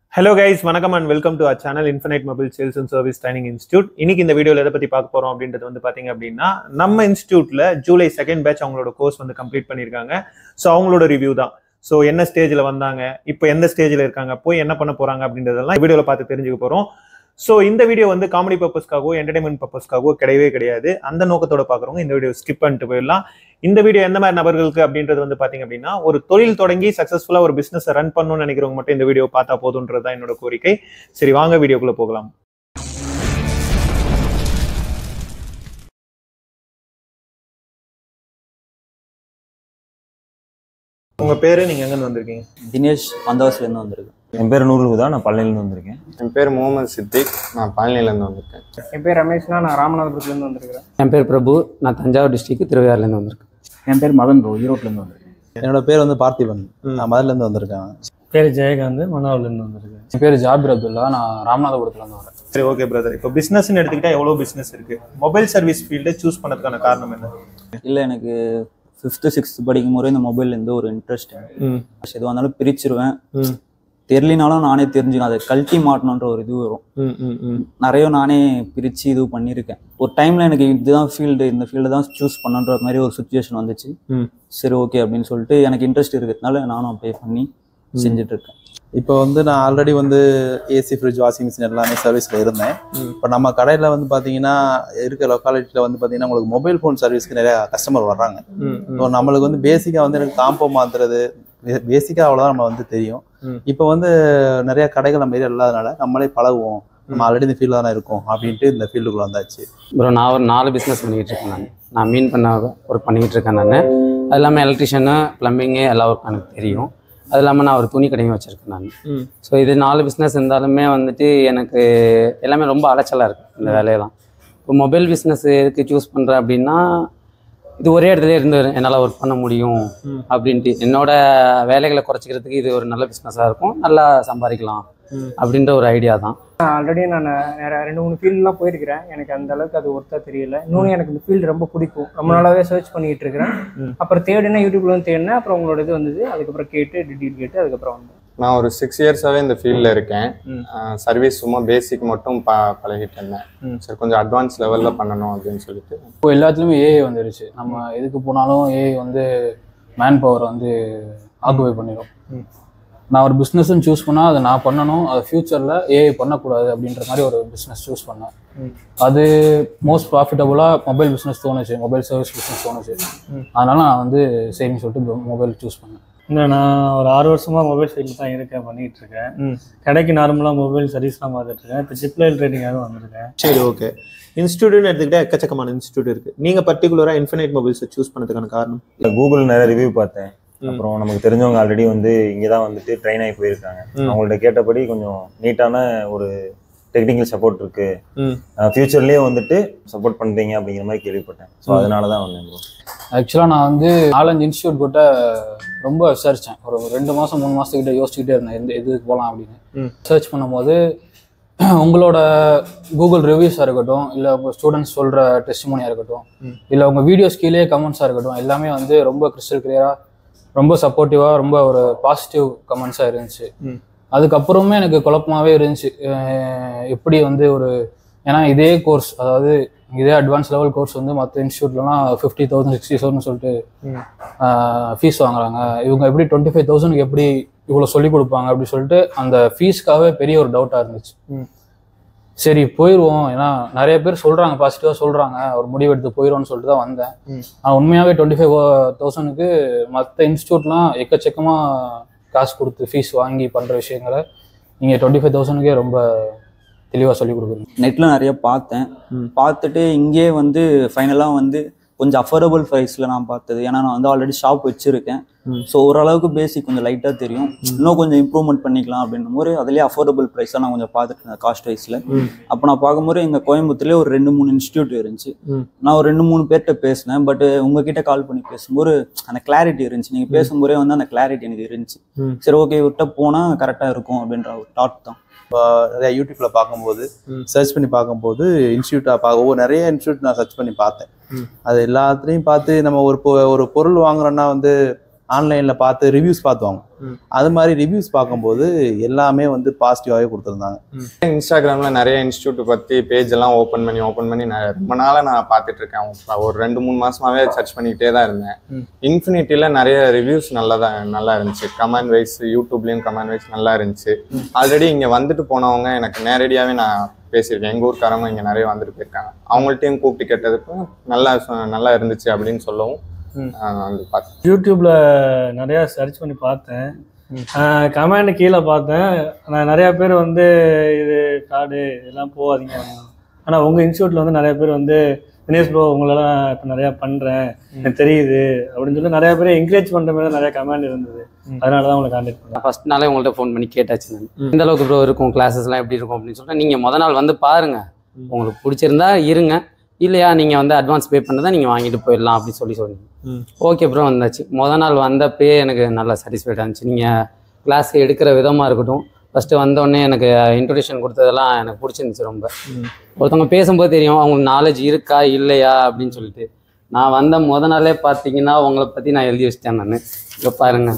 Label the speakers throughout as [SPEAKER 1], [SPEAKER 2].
[SPEAKER 1] Hello guys வணக்கம் and welcome to our channel infinite mobile sales and service training institute இன்னைக்கு இந்த வீடியோவில் எதை பற்றி பார்க்க போகிறோம் அப்படின்றது வந்து பார்த்தீங்க அப்படின்னா நம்ம இன்ஸ்டியூட்டில் ஜூலை செகண்ட் பேட்ச் அவங்களோட கோர்ஸ் வந்து கம்ப்ளீட் பண்ணியிருக்காங்க ஸோ அவங்களோட ரிவ்யூ தான் ஸோ என்ன ஸ்டேஜில் வந்தாங்க இப்போ எந்த ஸ்டேஜில் இருக்காங்க போய் என்ன பண்ண போகிறாங்க அப்படின்றதெல்லாம் வீடியோவில் பார்த்து தெரிஞ்சுக்க போகிறோம் ஸோ இந்த வீடியோ வந்து காமெடி பர்பஸ்க்காகவோ என்டர்டைன்மெண்ட் பர்பஸ்க்காகவோ கிடையவே கிடையாது அந்த நோக்கத்தோட பார்க்குறவங்க இந்த வீடியோ ஸ்கிப் பண்ணிட்டு போயிடலாம் இந்த வீடியோ எந்த மாதிரி நபர்களுக்கு அப்படின்றது வந்து பாத்தீங்க அப்படின்னா ஒரு தொழில் தொடங்கி சக்சஸ்ஃபுல்லா ஒரு பிசினஸ் ரன் பண்ணணும்னு நினைக்கிறவங்க மட்டும் இந்த வீடியோ பார்த்தா போதுன்றது தான் என்னோட கோரிக்கை சரி வாங்க வீடியோக்குள்ள போகலாம் உங்க பேரு நீங்க எங்க வந்திருக்கீங்க
[SPEAKER 2] தினேஷ் வந்தவாசிலேருந்து வந்திருக்கு
[SPEAKER 3] என் பேர் நூறுகுதா நான் பழனிலேருந்து வந்திருக்கேன்
[SPEAKER 4] என் பேர் முகமது சித்திக் நான் பழனிலேருந்து வந்திருக்கேன்
[SPEAKER 5] என் பேர் ரமேஷ்னா நான் ராமநாதபுரத்துலேருந்து வந்திருக்கிறேன்
[SPEAKER 6] என் பேர் பிரபு நான் தஞ்சாவூர் டிஸ்ட்ரிக்ட் திருவையாறுலேருந்து வந்திருக்கேன்
[SPEAKER 2] என் பேர் மதன் ப்ரோ ஈரோட்லேருந்து வந்திருக்கேன்
[SPEAKER 7] என்னோட பேர் வந்து பார்த்திபன் நான் மதுரிலேருந்து வந்திருக்கேன்
[SPEAKER 5] பேர் ஜெயகாந்த் மன்னாவிலேருந்து வந்திருக்கேன்
[SPEAKER 2] என் பேர் ஜாபிர் அப்துல்லா நான் ராமநாதபுரத்துலேருந்து வரேன்
[SPEAKER 1] சரி ஓகே பிரதர் இப்போ பிசினஸ்னு எடுத்துக்கிட்டா எவ்வளவு பிசினஸ் இருக்கு மொபைல் சர்வீஸ் ஃபீல்டை சூஸ் பண்ணதுக்கான காரணம் என்ன
[SPEAKER 2] இல்லை எனக்கு ஃபிஃப்த்து சிக்ஸ்த்து படிக்கும் போது இந்த மொபைல்லேருந்து ஒரு இன்ட்ரெஸ்ட்
[SPEAKER 1] ம்
[SPEAKER 2] எதுவாக இருந்தாலும் பிரிச்சிருவேன்
[SPEAKER 1] ம்
[SPEAKER 2] தெரியலினாலும் நானே தெரிஞ்சுக்கணும் அதை கழட்டி மாட்டணுன்ற ஒரு இது வரும்
[SPEAKER 1] ம் ம் ம்
[SPEAKER 2] நிறைய நானே பிரித்து இது பண்ணியிருக்கேன் ஒரு டைமில் எனக்கு இதுதான் ஃபீல்டு இந்த ஃபீல்டு தான் சூஸ் பண்ணுன்ற மாதிரி ஒரு சுச்சுவேஷன் வந்துச்சு
[SPEAKER 1] ம்.
[SPEAKER 2] சரி ஓகே அப்படின்னு சொல்லிட்டு எனக்கு இன்ட்ரெஸ்ட் இருக்கிறதுனால நானும் அப்ளை பண்ணி செஞ்சுட்டு இருக்கேன்
[SPEAKER 7] இப்போ வந்து நான் ஆல்ரெடி வந்து ஏசி ஃப்ரிட்ஜ் வாஷிங் மிஷின் எல்லாமே சர்வீஸில் இருந்தேன்
[SPEAKER 1] ம்.
[SPEAKER 7] இப்போ நம்ம கடையில் வந்து பார்த்தீங்கன்னா இருக்க லொக்காலிட்டியில் வந்து பார்த்தீங்கன்னா உங்களுக்கு மொபைல் ஃபோன் சர்வீஸ்க்கு நிறைய கஸ்டமர் வர்றாங்க
[SPEAKER 1] ம் ம்
[SPEAKER 7] ஸோ நம்மளுக்கு வந்து பேசிக்காக வந்து எனக்கு காம்போ மாத்துறது பேசிக்காக அவ்வளோதான் நம்ம வந்து தெரியும்
[SPEAKER 1] ம்.
[SPEAKER 7] இப்போ வந்து நிறைய கடைகள் நம்ம ஏரியா இல்லாதனால நம்மளே பழகுவோம் நம்ம ஆல்ரெடி இந்த ஃபீல்டில் தானே இருக்கோம் அப்படின்ட்டு இந்த ஃபீல்டுக்குள்ள வந்தாச்சு
[SPEAKER 6] ப்ரோ நான் ஒரு நாலு பிஸ்னஸ் பண்ணிக்கிட்டு இருக்கேன் நான் நான் மீன் பண்ண ஒர்க் பண்ணிக்கிட்டு இருக்கேன் நான் அது இல்லாமல் எலக்ட்ரிஷியனு ப்ளம்பிங்கு எல்லா ஒர்க்கும் எனக்கு தெரியும் அது இல்லாமல் நான் ஒரு துணி கடையும் வச்சுருக்கேன் நான்
[SPEAKER 1] ம்.
[SPEAKER 6] ஸோ இது நாலு பிஸ்னஸ் இருந்தாலுமே வந்துட்டு எனக்கு எல்லாமே ரொம்ப அலைச்சலாக இருக்குது இந்த வேலையெல்லாம் இப்போ மொபைல் பிஸ்னஸ் எதுக்கு சூஸ் பண்ணுறேன் அப்படின்னா இது ஒரே இடத்துல இருந்து என்னால் ஒர்க் பண்ண முடியும்
[SPEAKER 1] ம்.
[SPEAKER 6] அப்படின்ட்டு என்னோட வேலைகளை குறைச்சிக்கிறதுக்கு இது ஒரு நல்ல பிஸ்னஸாக இருக்கும் நல்லா சம்பாதிக்கலாம்
[SPEAKER 1] ம்.
[SPEAKER 6] அப்படின்ற ஒரு ஐடியா தான்
[SPEAKER 5] ஆல்ரெடி நான் நிறைய ரெண்டு மூணு ஃபீல்டுலாம் போயிருக்கிறேன் எனக்கு அந்த அளவுக்கு அது ஒர்த்தா தெரியல இன்னொன்று எனக்கு இந்த ஃபீல்டு ரொம்ப பிடிக்கும் ரொம்ப நாளாவே சர்ச் பண்ணிட்டு இருக்கிறேன்
[SPEAKER 1] ம்.
[SPEAKER 5] அப்புறம் தேடினா யூடியூப்ல வந்து தேடினேன் அப்புறம் உங்களோட இது வந்தது அதுக்கப்புறம் கேட்டு டீட்டெயில் கேட்டு அதுக்கப்புறம் வந்தேன்
[SPEAKER 4] நான் ஒரு சிக்ஸ் இயர்ஸாகவே இந்த ஃபீல்டில் இருக்கேன்
[SPEAKER 1] ம்.
[SPEAKER 4] சர்வீஸ் சும்மா பேசிக் மட்டும் ப பழகிட்டு இருந்தேன்
[SPEAKER 1] ம்.
[SPEAKER 4] சரி கொஞ்சம் அட்வான்ஸ் லெவலில் பண்ணணும் அப்படின்னு சொல்லிட்டு
[SPEAKER 2] இப்போ எல்லாத்துலேயுமே ஏஐ வந்துருச்சு நம்ம எதுக்கு போனாலும் ஏஐ வந்து மேன் பவர் வந்து ஆக்குபை பண்ணிடும்
[SPEAKER 1] ம்.
[SPEAKER 2] நான் ஒரு பிஸ்னஸ்ன்னு சூஸ் பண்ணால் அதை நான் பண்ணணும் அது ஃப்யூச்சரில் ஏஐ பண்ணக்கூடாது அப்படின்ற மாதிரி ஒரு பிஸ்னஸ் சூஸ் பண்ணேன்
[SPEAKER 1] ம்.
[SPEAKER 2] அது மோஸ்ட் ப்ராஃபிட்டபுளாக மொபைல் பிஸ்னஸ் தோணுச்சு மொபைல் சர்வீஸ் பிஸ்னஸ் தோணுச்சு
[SPEAKER 1] ம்.
[SPEAKER 2] அதனால நான் வந்து சரின்னு சொல்லிட்டு மொபைல் சூஸ் பண்ணேன்
[SPEAKER 8] இல்லை நான் ஒரு ஆறு வருஷமா மொபைல் சைடில் தான் இருக்கேன் பண்ணிட்டு இருக்கேன்
[SPEAKER 1] ம்.
[SPEAKER 8] கடைக்கு நார்மலாக மொபைல் சர்வீஸ்லாம் பார்த்துட்டு இருக்கேன் இப்போ ஜிப்லைல் ட்ரேடிங்காக வந்திருக்கேன்
[SPEAKER 1] சரி ஓகே இன்ஸ்டியூட்னு எடுத்துக்கிட்டா எக்கச்சக்கமான இன்ஸ்டியூட் இருக்கு நீங்க பர்டிகுலரா இன்ஃபினைட் மொபைல்ஸை சூஸ் பண்ணதுக்கான காரணம்
[SPEAKER 3] கூகுள் நிறைய ரிவ்யூ பார்த்தேன்
[SPEAKER 1] ம்.
[SPEAKER 3] அப்புறம் நமக்கு தெரிஞ்சவங்க ஆல்ரெடி வந்து இங்கே தான் வந்துட்டு ட்ரெயின் ஆகி போயிருக்காங்க
[SPEAKER 1] ம்.
[SPEAKER 3] அவங்கள்ட்ட கேட்டபடி கொஞ்சம் நீட்டான ஒரு டெக்னிக்கல் சப்போர்ட் இருக்கு
[SPEAKER 1] ம்.
[SPEAKER 3] ஃபியூச்சர்லேயும் வந்துட்டு சப்போர்ட் பண்ணுறீங்க அப்படிங்கிற மாதிரி கேள்விப்பட்டேன் ஸோ
[SPEAKER 1] ம்.
[SPEAKER 3] அதனால தான் வந்தேன் bro.
[SPEAKER 2] ஆக்சுவலாக நான் வந்து நாலஞ்சு இன்ஸ்டியூட் கிட்ட ரொம்ப விசாரித்தேன் ஒரு ரெண்டு மாதம் மூணு மாதத்துக்கிட்ட யோசிச்சுக்கிட்டே இருந்தேன் எந்த எதுக்கு போகலாம் அப்படின்னு
[SPEAKER 1] ம்.
[SPEAKER 2] சர்ச் பண்ணும்போது உங்களோட கூகுள் ரிவ்யூஸாக இருக்கட்டும் இல்லை உங்கள் ஸ்டூடெண்ட்ஸ் சொல்கிற டெஸ்டிமோனியாக இருக்கட்டும்
[SPEAKER 1] ம்.
[SPEAKER 2] இல்லை உங்கள் வீடியோஸ் கீழே கமெண்ட்ஸாக இருக்கட்டும் எல்லாமே வந்து ரொம்ப கிறிஸ்டல் கிளியராக ரொம்ப சப்போர்ட்டிவாக ரொம்ப ஒரு பாசிட்டிவ் கமெண்ட்ஸாக இருந்துச்சு
[SPEAKER 1] ம்.
[SPEAKER 2] அதுக்கப்புறமே எனக்கு குழப்பமாகவே இருந்துச்சு அஹ் எப்படி வந்து ஒரு ஏன்னா இதே கோர்ஸ் அதாவது இதே அட்வான்ஸ் லெவல் கோர்ஸ் வந்து மற்ற இன்ஸ்டியூட்லலாம் ஃபிஃப்டி தௌசண்ட் சிக்ஸ்டி தௌசண்ட் சொல்லிட்டு
[SPEAKER 1] ம்.
[SPEAKER 2] ஃபீஸ் வாங்குறாங்க இவங்க எப்படி டுவெண்ட்டி ஃபைவ் தௌசண்ட்க்கு எப்படி இவ்வளோ சொல்லி கொடுப்பாங்க அப்படின்னு சொல்லிட்டு அந்த ஃபீஸ்க்காகவே பெரிய ஒரு டவுட்டாக இருந்துச்சு
[SPEAKER 1] ம்.
[SPEAKER 2] சரி போயிடுவோம் ஏன்னா நிறைய பேர் சொல்கிறாங்க பாசிட்டிவாக சொல்கிறாங்க ஒரு முடிவு எடுத்து போயிடுவோம்னு சொல்லிட்டு தான் வந்தேன்
[SPEAKER 1] ம்.
[SPEAKER 2] ஆனால் உண்மையாகவே டுவெண்ட்டி ஃபைவ் தௌசண்ட்க்கு மற்ற இன்ஸ்டியூட்லாம் எக்கச்சக்கமாக காசு கொடுத்து ஃபீஸ் வாங்கி பண்ணுற விஷயங்களை நீங்கள் டுவெண்ட்டி ஃபைவ் தௌசண்ட்க்கே ரொம்ப தெளிவாக சொல்லி கொடுக்குறீங்க நெட்டில் நிறைய பார்த்தேன்
[SPEAKER 1] ம்.
[SPEAKER 2] பார்த்துட்டு இங்கே வந்து ஃபைனலாக வந்து கொஞ்சம் அஃபோர்டபுள் ப்ரைஸில் நான் பார்த்தது ஏன்னா நான் வந்து ஆல்ரெடி ஷாப் வச்சுருக்கேன்
[SPEAKER 1] ம்.
[SPEAKER 2] ஸோ ஓரளவுக்கு பேசிக் கொஞ்சம் லைட்டாக தெரியும் இன்னும் கொஞ்சம் இம்ப்ரூவ்மெண்ட் பண்ணிக்கலாம் அப்படின்ற போது அதுலேயே அஃபோர்டபுள் ப்ரைஸாக நான் கொஞ்சம் பார்த்துட்டு இருந்தேன் காஸ்ட் வைஸில்
[SPEAKER 1] ம்.
[SPEAKER 2] அப்போ நான் பார்க்கும்போது எங்கள் கோயம்புத்தூர்லேயே ஒரு ரெண்டு மூணு இன்ஸ்டியூட் இருந்துச்சு
[SPEAKER 1] ம்.
[SPEAKER 2] நான் ஒரு ரெண்டு மூணு பேர்கிட்ட பேசினேன் பட் உங்ககிட்ட கால் பண்ணி பேசும்போது அந்த கிளாரிட்டி இருந்துச்சு நீங்கள் பேசும்போதே வந்து அந்த கிளாரிட்டி எனக்கு இருந்துச்சு
[SPEAKER 1] ம்.
[SPEAKER 2] சரி ஓகே இவர்கிட்ட போனால் கரெக்டாக இருக்கும் அப்படின்ற ஒரு தாட் தான்
[SPEAKER 7] நிறைய யூடியூப்ல பார்க்கும்போது
[SPEAKER 1] ம்.
[SPEAKER 7] சர்ச் பண்ணி பார்க்கும்போது இன்ஸ்டியூட்டா பார்க்க ஒவ்வொரு நிறைய இன்ஸ்டியூட் நான் சர்ச் பண்ணி பார்த்தேன்
[SPEAKER 1] ம்.
[SPEAKER 7] அது எல்லாத்துலேயும் பார்த்து நம்ம ஒரு பொ- ஒரு பொருள் வாங்குறோம்னா வந்து ஆன்லைனில் பார்த்து ரிவ்யூஸ் பார்த்து வாங்குவோம்
[SPEAKER 1] ம்.
[SPEAKER 7] அது மாதிரி ரிவ்யூஸ் பார்க்கும்போது எல்லாமே வந்து பாசிட்டிவாகவே கொடுத்துருந்தாங்க
[SPEAKER 4] இன்ஸ்டாகிராமில் நிறைய இன்ஸ்டியூட் பற்றி பேஜ் எல்லாம் ஓப்பன் பண்ணி ஓப்பன் பண்ணி நான் ரொம்ப நாளாக நான் பார்த்துட்டு இருக்கேன் இப்ப ஒரு ரெண்டு மூணு மாசமாவே சர்ச் பண்ணிக்கிட்டே தான் இருந்தேன்
[SPEAKER 1] ம்.
[SPEAKER 4] இன்ஃபினிட்டியில் நிறைய ரிவ்யூஸ் நல்லா தான் நல்லா இருந்துச்சு கமெண்ட் வைஸ் யூடியூப்லேயும் கமெண்ட் வைஸ் நல்லா இருந்துச்சு ஆல்ரெடி இங்கே வந்துட்டு போனவங்க எனக்கு நேரடியாகவே நான் பேசியிருக்கேன் எங்கள் ஊர்க்காரங்க இங்கே நிறைய வந்துட்டு போயிருக்காங்க அவங்கள்ட்டையும் கூப்பிட்டு கேட்டதுக்கு நல்லா சொ- நல்லா இருந்துச்சு அப்படின்னு சொல்லவும்
[SPEAKER 1] ம்.
[SPEAKER 4] நான் வந்து பார்த்தேன்
[SPEAKER 8] யூடியூப்ல நிறைய சர்ச் பண்ணி பார்த்தேன் கமெண்ட் கீழே பார்த்தேன் நான் நிறைய பேர் வந்து இது காடு இதெல்லாம் போகாதீங்க ஆனால் உங்கள் இன்ஸ்டியூட்ல வந்து நிறைய பேர் வந்து தினேஷ் ப்ரோ உங்களெல்லாம் இப்போ நிறையா பண்ணுறேன் எனக்கு தெரியுது அப்படின்னு சொல்லி நிறைய பேர் என்கரேஜ் பண்ணுற மாதிரி நிறைய கமெண்ட் இருந்தது அதனால தான் உங்களை கான்டாக்ட் பண்ணேன்
[SPEAKER 6] ஃபர்ஸ்ட் நாளே உங்கள்ட்ட ஃபோன் பண்ணி கேட்டாச்சு நான்
[SPEAKER 1] ம்.
[SPEAKER 6] எந்த அளவுக்கு ப்ரோ இருக்கும் கிளாஸஸ்லாம் எப்படி இருக்கும் அப்படின்னு சொல்லிட்டு நீங்கள் முத நாள் வந்து பாருங்க
[SPEAKER 1] ம்.
[SPEAKER 6] உங்களுக்கு பிடிச்சிருந்தா இருங்க இல்லையா நீங்கள் வந்து அட்வான்ஸ் பே பண்ணதான் நீங்கள் வாங்கிட்டு போயிடலாம் அப்படின்னு சொல்லி சொன்னீங்க
[SPEAKER 1] ம்.
[SPEAKER 6] ஓகே ப்ரோ வந்தாச்சு முத நாள் வந்தப்பே எனக்கு நல்லா சாட்டிஸ்ஃபைடாக இருந்துச்சு நீங்கள் கிளாஸ் எடுக்கிற விதமாக இருக்கட்டும் ஃபஸ்ட்டு வந்தோடனே எனக்கு இன்ட்ரொடக்ஷன் கொடுத்ததெல்லாம் எனக்கு பிடிச்சிருந்துச்சு ரொம்ப
[SPEAKER 1] ம்.
[SPEAKER 6] ஒருத்தவங்க பேசும்போது தெரியும் அவங்களுக்கு நாலேஜ் இருக்கா இல்லையா அப்படின்னு சொல்லிட்டு நான் வந்த முத நாளே பார்த்தீங்கன்னா உங்களை பற்றி நான் எழுதி வச்சிட்டேன் நான் இங்கே பாருங்க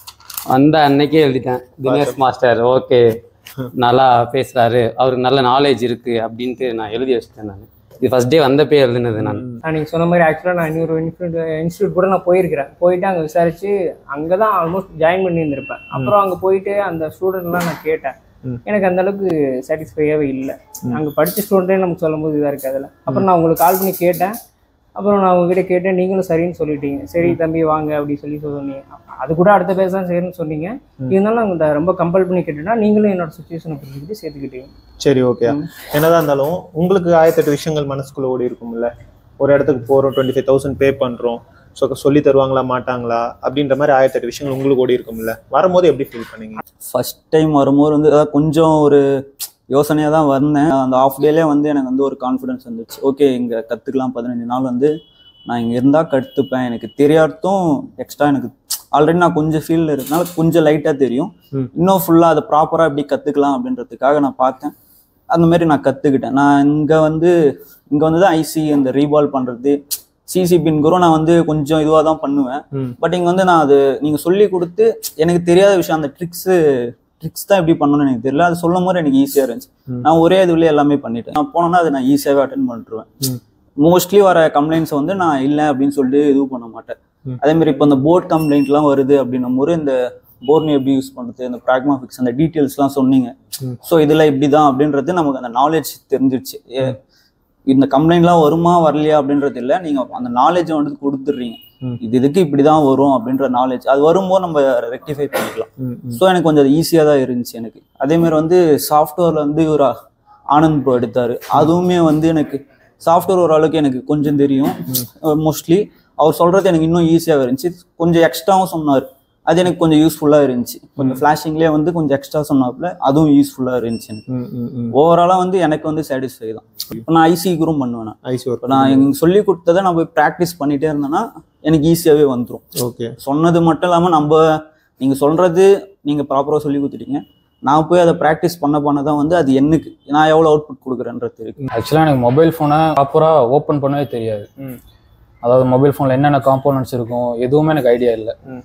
[SPEAKER 6] வந்த அன்னைக்கே எழுதிட்டேன் தினேஷ் மாஸ்டர் ஓகே நல்லா பேசுறாரு அவருக்கு நல்ல நாலேஜ் இருக்கு அப்படின்ட்டு நான் எழுதி வச்சிட்டேன் நான் இது ஃபர்ஸ்ட் டே வந்தப்பே எழுதுனது நான்
[SPEAKER 5] நான் நீங்கள் சொன்ன மாதிரி ஆக்சுவலாக நான் இன்னொரு இன்ஸ்டியூட் இன்ஸ்டியூட் கூட நான் போயிருக்கிறேன் போயிட்டு அங்கே விசாரிச்சு அங்கே தான் ஆல்மோஸ்ட் ஜாயின் பண்ணியிருந்திருப்பேன் அப்புறம் அங்கே போயிட்டு அந்த ஸ்டூடெண்ட்லாம் நான் கேட்டேன்
[SPEAKER 1] ம்.
[SPEAKER 5] எனக்கு அந்த அளவுக்கு சாட்டிஸ்ஃபையாகவே இல்லை அங்கே படித்த ஸ்டூடெண்ட்டே நமக்கு சொல்லும்போது இதாக இருக்குது அதில் அப்புறம் நான் உங்களுக்கு கால் பண்ணி கேட்டேன் அப்புறம் நான் உங்ககிட்ட கேட்டேன் நீங்களும் சரின்னு சொல்லிட்டீங்க சரி தம்பி வாங்க அப்படி சொல்லி சொன்னீங்க அது கூட அடுத்த பேர் தான் சரின்னு சொன்னீங்க இருந்தாலும் நான் உங்கள்கிட்ட ரொம்ப கம்பல் பண்ணி கேட்டேன்னா நீங்களும் என்னோட சுச்சுவேஷனை புரிஞ்சுக்கிட்டு சேர்த்துக்கிட்டீங்க
[SPEAKER 1] சரி ஓகே
[SPEAKER 5] ம்.
[SPEAKER 1] என்னதான் இருந்தாலும் உங்களுக்கு ஆயிரத்தெட்டு விஷயங்கள் மனசுக்குள்ள ஓடி இருக்கும்ல ஒரு இடத்துக்கு போறோம் டுவெண்ட்டி ஃபைவ் தௌசண்ட் பே பண்றோம் ஸோ சொல்லி தருவாங்களா மாட்டாங்களா அப்படின்ற மாதிரி ஆயிரத்தெட்டு விஷயங்கள் உங்களுக்கு ஓடி இருக்கும்ல வரும்போது எப்படி ஃபீல் பண்ணீங்க
[SPEAKER 9] ஃபர்ஸ்ட் டைம் வரும்போது வந்து அதாவது கொஞ்சம் ஒரு யோசனையாக தான் வந்தேன் அந்த ஆஃப் டேலே வந்து எனக்கு வந்து ஒரு கான்ஃபிடன்ஸ் வந்துச்சு ஓகே இங்கே கற்றுக்கலாம் பதினஞ்சு நாள் வந்து நான் இங்கே இருந்தால் கற்றுப்பேன் எனக்கு தெரியாதும் எக்ஸ்ட்ரா எனக்கு ஆல்ரெடி நான் கொஞ்சம் ஃபீல்டில் இருக்கனால கொஞ்சம் லைட்டாக தெரியும்
[SPEAKER 1] ம்.
[SPEAKER 9] இன்னும் ஃபுல்லாக அதை ப்ராப்பராக எப்படி கற்றுக்கலாம் அப்படின்றதுக்காக நான் பார்த்தேன் அந்த மாதிரி நான் கற்றுக்கிட்டேன் நான் இங்கே வந்து இங்கே வந்து தான் ஐசி அந்த ரீபால் பண்ணுறது சிசி பின் கூட நான் வந்து கொஞ்சம் இதுவாக தான் பண்ணுவேன்
[SPEAKER 1] ம்.
[SPEAKER 9] பட் இங்கே வந்து நான் அது நீங்கள் சொல்லி கொடுத்து எனக்கு தெரியாத விஷயம் அந்த ட்ரிக்ஸு ட்ரிக்ஸ் தான் எப்படி பண்ணணும்னு எனக்கு தெரியல அது சொல்லும் போது எனக்கு ஈஸியாக இருந்துச்சு
[SPEAKER 1] ம்.
[SPEAKER 9] நான் ஒரே இதுலேயே எல்லாமே பண்ணிட்டேன் நான் போனேன்னா அதை நான் ஈஸியாகவே அட்டன் பண்ணிட்டுருவேன்
[SPEAKER 1] ம்.
[SPEAKER 9] மோஸ்ட்லி வர கம்ப்ளைண்ட்ஸை வந்து நான் இல்லை அப்படின்னு சொல்லிட்டு இது பண்ண மாட்டேன்
[SPEAKER 1] ம்.
[SPEAKER 9] அதே மாதிரி இப்போ இந்த போர்ட் கம்ப்ளைண்ட்லாம் வருது அப்படின்னும் போது இந்த போர்னு எப்படி யூஸ் பண்ணுறது இந்த ப்ராக்மா ஃபிக்ஸ் அந்த டீட்டெயில்ஸ்லாம் சொன்னீங்க
[SPEAKER 1] ம்.
[SPEAKER 9] ஸோ இதில் இப்படி தான் அப்படின்றது நமக்கு அந்த நாலேஜ் தெரிஞ்சிருச்சு ஏ, இந்த கம்ப்ளைண்ட்லாம் வருமா வரலையா அப்படின்றது இல்லை நீங்கள் அந்த நாலேஜை வந்து கொடுத்துட்றீங்க
[SPEAKER 1] ம்.
[SPEAKER 9] இது இதுக்கு இப்படி தான் வரும் அப்படின்ற நாலேஜ் அது வரும்போது நம்ம ரெக்டிஃபை பண்ணிக்கலாம்
[SPEAKER 1] ம், ம்.
[SPEAKER 9] ஸோ எனக்கு கொஞ்சம் அது ஈஸியாக தான் இருந்துச்சு எனக்கு அதே மாதிரி வந்து சாஃப்ட்வேரில் வந்து ஒரு ஆனந்த் ப்ரோ எடுத்தார் அதுவுமே வந்து எனக்கு சாஃப்ட்வேர் ஓரளவுக்கு எனக்கு கொஞ்சம் தெரியும் மோஸ்ட்லி அவர் சொல்கிறது எனக்கு இன்னும் ஈஸியாக இருந்துச்சு கொஞ்சம் எக்ஸ்ட்ராவும் சொன்னார் அது எனக்கு கொஞ்சம் யூஸ்ஃபுல்லாக இருந்துச்சு கொஞ்சம் ஃப்ளாஷிங்லேயே வந்து கொஞ்சம் எக்ஸ்ட்ரா சொன்னாப்புல அதுவும் யூஸ்ஃபுல்லாக இருந்துச்சு எனக்கு
[SPEAKER 1] ம், ம், ம்.
[SPEAKER 9] ஓவராலாக வந்து எனக்கு வந்து சாட்டிஸ்ஃபை தான் இப்போ நான் ஐசி குரூம் பண்ணுவேன் நான்.
[SPEAKER 1] ஐசி
[SPEAKER 9] இப்போ நான் எங்களுக்கு சொல்லி கொடுத்ததை நான் போய் ப்ராக்டிஸ் பண்ணிட்டே இருந்தேன்னா எனக்கு ஈஸியாகவே வந்துடும்
[SPEAKER 1] ஓகே
[SPEAKER 9] சொன்னது மட்டும் இல்லாமல் நம்ம நீங்கள் சொல்கிறது நீங்கள் ப்ராப்பராக சொல்லி கொடுத்துட்டீங்க நான் போய் அதை ப்ராக்டிஸ் பண்ண பண்ண தான் வந்து அது எனக்கு நான் எவ்வளோ அவுட்புட் கொடுக்குறேன்றது இருக்கு
[SPEAKER 2] ஆக்சுவலாக எனக்கு மொபைல் ஃபோனை ப்ராப்பராக ஓப்பன் பண்ணவே தெரியாது
[SPEAKER 1] ம்.
[SPEAKER 2] அதாவது மொபைல் ஃபோனில் என்னென்ன காம்போனன்ட்ஸ் இருக்கும் எதுவுமே எனக்கு ஐடியா இல்லை
[SPEAKER 1] ம்.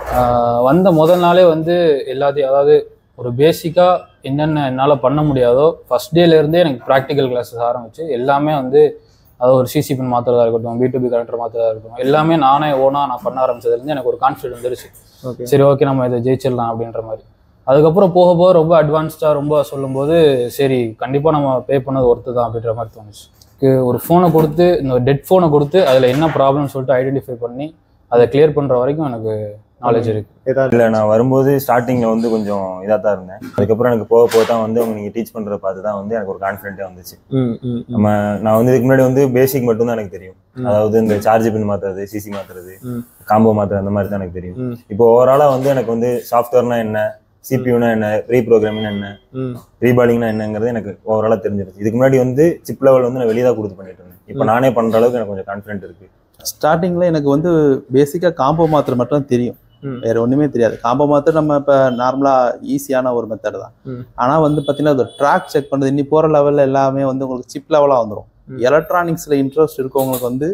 [SPEAKER 2] ஆஹ் வந்த முதல் நாளே வந்து எல்லாத்தையும் அதாவது ஒரு பேசிக்காக என்னென்ன என்னால் பண்ண முடியாதோ ஃபஸ்ட் டேலேருந்தே எனக்கு ப்ராக்டிக்கல் கிளாஸஸ் ஆரம்பிச்சு எல்லாமே வந்து அதாவது ஒரு சிசி பின் மாற்றுறதா இருக்கட்டும் பிடிபி கனெக்டர் மாற்றுறதா இருக்கட்டும் எல்லாமே நானே ஓனாக நான் பண்ண ஆரம்பிச்சதுலேருந்து எனக்கு ஒரு கான்ஃபிடென்ட் வந்துருச்சு
[SPEAKER 1] ஓகே
[SPEAKER 2] சரி ஓகே நம்ம இதை ஜெயிச்சிடலாம் அப்படின்ற மாதிரி அதுக்கப்புறம் போக போக ரொம்ப அட்வான்ஸ்டாக ரொம்ப சொல்லும்போது சரி கண்டிப்பாக நம்ம பே பண்ணது ஒர்த்து தான் அப்படின்ற மாதிரி தோணுச்சு க்கு ஒரு ஃபோனை கொடுத்து இந்த டெட் ஃபோனை கொடுத்து அதில் என்ன ப்ராப்ளம்னு சொல்லிட்டு ஐடென்டிஃபை பண்ணி அதை கிளியர் பண்ணுற வரைக்கும் எனக்கு நாலேஜ் இருக்கு
[SPEAKER 1] ஏதாவது
[SPEAKER 3] இல்லை நான் வரும்போது ஸ்டார்டிங்கில் வந்து கொஞ்சம் இதாக தான் இருந்தேன் அதுக்கப்புறம் எனக்கு போக போக தான் வந்து அவங்க நீங்கள் டீச் பண்ணுறத பார்த்து தான் வந்து எனக்கு ஒரு கான்ஃபிடென்ட்டே வந்துச்சு
[SPEAKER 1] ம், ம், ம்.
[SPEAKER 3] நம்ம நான் வந்து இதுக்கு முன்னாடி வந்து பேசிக் மட்டும் தான் எனக்கு தெரியும்
[SPEAKER 1] ம்.
[SPEAKER 3] அதாவது இந்த சார்ஜ் பின் மாத்துறது சிசி மாத்துறது
[SPEAKER 1] ம்.
[SPEAKER 3] காம்போ மாத்துறது அந்த மாதிரி தான் எனக்கு தெரியும்
[SPEAKER 1] ம்.
[SPEAKER 3] இப்போ ஓவராலாக வந்து எனக்கு வந்து சாஃப்ட்வேர்னா என்ன சிபியூனா என்ன ரீப்ரோக்ராமிங் என்ன
[SPEAKER 1] ம்.
[SPEAKER 3] ரீபாலிங்னா என்னங்கிறது எனக்கு ஓவராலாக தெரிஞ்சிருச்சு இதுக்கு முன்னாடி வந்து சிப் லெவல் வந்து நான் வெளியே தான் கொடுத்து பண்ணிட்டு இருந்தேன் இப்போ
[SPEAKER 1] ம்.
[SPEAKER 3] நானே பண்ற அளவுக்கு எனக்கு கொஞ்சம் கான்ஃபிடென்ட் இருக்கு
[SPEAKER 7] ஸ்டார்டிங்கில் எனக்கு வந்து பேசிக்காக காம்போ மாத்திரை மட்டும் தான் தெரியும்
[SPEAKER 1] ம்.
[SPEAKER 7] வேற ஒன்றுமே தெரியாது காம்போ மாத்திரை நம்ம இப்போ நார்மலாக ஈஸியான ஒரு மெத்தட் தான்
[SPEAKER 1] ம்.
[SPEAKER 7] ஆனால் வந்து பார்த்தீங்கன்னா அது ட்ராக் செக் பண்ணுறது இன்னி போகிற லெவலில் எல்லாமே வந்து உங்களுக்கு சிப் லெவலாக வந்துடும்
[SPEAKER 1] ம்.
[SPEAKER 7] எலக்ட்ரானிக்ஸில் இன்ட்ரெஸ்ட் இருக்கவங்களுக்கு வந்து